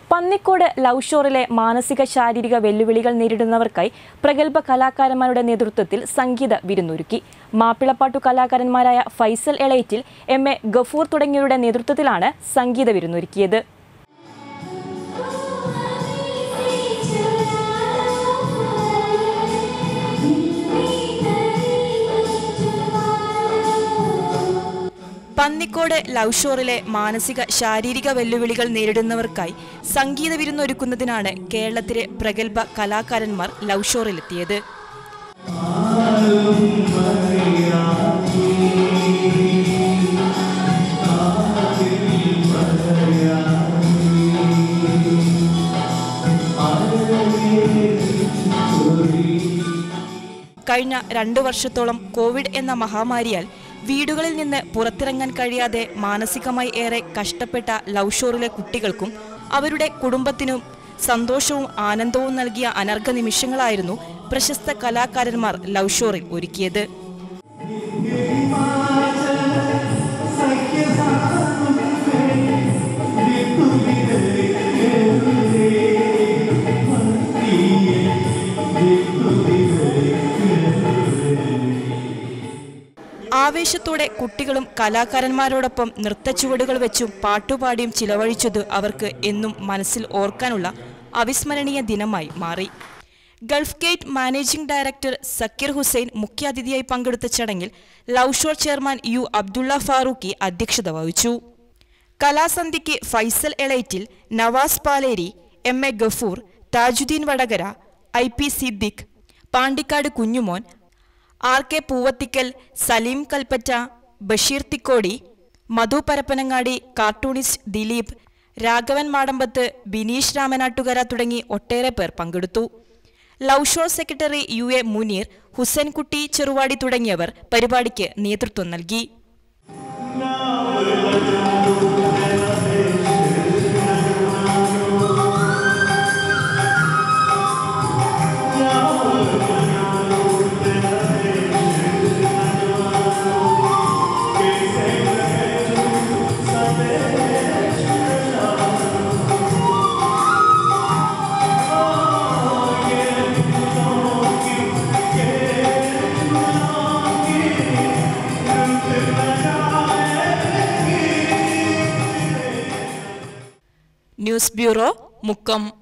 Pannikode love ഷോറിലെ മാനസിക ശാരീരിക വെല്ലുവിളികൾ നേരിടുന്നവർക്കായി പ്രഗത്ഭ കലാകാരന്മാരുടെ നേതൃത്വത്തിൽ സംഗീത വിരുന്നൊരുക്കി മാപ്പിളപ്പാട്ടു കലാകാരന്മാരായ ഫൈസൽ എളേറ്റിൽ എം എ ഗഫൂർ തുടങ്ങിയവരുടെ നേതൃത്വത്തിലാണ് സംഗീത വിരുന്നൊരുക്കിയത് പന്നിക്കോട് ലവ് ഷോറിലെ മാനസിക ശാരീരിക വെല്ലുവിളികൾ നേരിടുന്നവർക്കായി സംഗീത വിരുന്നൊരുക്കുന്നതിനാണ് കേരളത്തിലെ പ്രഗത്ഭ കലാകാരന്മാർ ലവ് ഷോറിലെത്തിയത് കഴിഞ്ഞ രണ്ടു വർഷത്തോളം കോവിഡ് എന്ന മഹാമാരിയാൽ വീടുകളിൽ നിന്ന് പുറത്തിറങ്ങാൻ കഴിയാതെ മാനസികമായി ഏറെ കഷ്ടപ്പെട്ട ലവ് ഷോറിലെ കുട്ടികൾക്കും അവരുടെ കുടുംബത്തിനും സന്തോഷവും ആനന്ദവും നൽകിയ അനർഘ നിമിഷങ്ങളായിരുന്നു പ്രശസ്ത കലാകാരന്മാർ ലവ് ഷോറിൽ ഒരുക്കിയത് ആവേശത്തോടെ കുട്ടികളും കലാകാരന്മാരോടൊപ്പം നൃത്തച്ചുവടുകൾ വെച്ചും പാട്ടുപാടിയും ചിലവഴിച്ചത് അവർക്ക് എന്നും മനസ്സിൽ ഓർക്കാനുള്ള അവിസ്മരണീയ ദിനമായി മാറി gulf gate managing director Zakir Hussain മുഖ്യാതിഥിയായി പങ്കെടുത്ത ചടങ്ങിൽ love show chairman U Abdulla Farooqi അധ്യക്ഷത വഹിച്ചു കലാസന്ധ്യയ്ക്ക് Faisal Elettil Navas Paleri M A Gafoor Tajuddin Vadakara I P Siddique Pandikkad Kunjumon R K Poovathikkal Saleem Kalpetta Basheer Thikkodi Madhu Parappanangadi cartoonist Dileep Raghavan Madambath Bineesh Ramanattukara തുടങ്ങി ഒട്ടേറെ പേർ പങ്കെടുത്തു love show secretary U A Muneer Hussainkutty Cheruvadi തുടങ്ങിയവർ പരിപാടിക്ക് നേതൃത്വം നൽകി ന്യൂസ് ബ്യൂറോ മുക്കം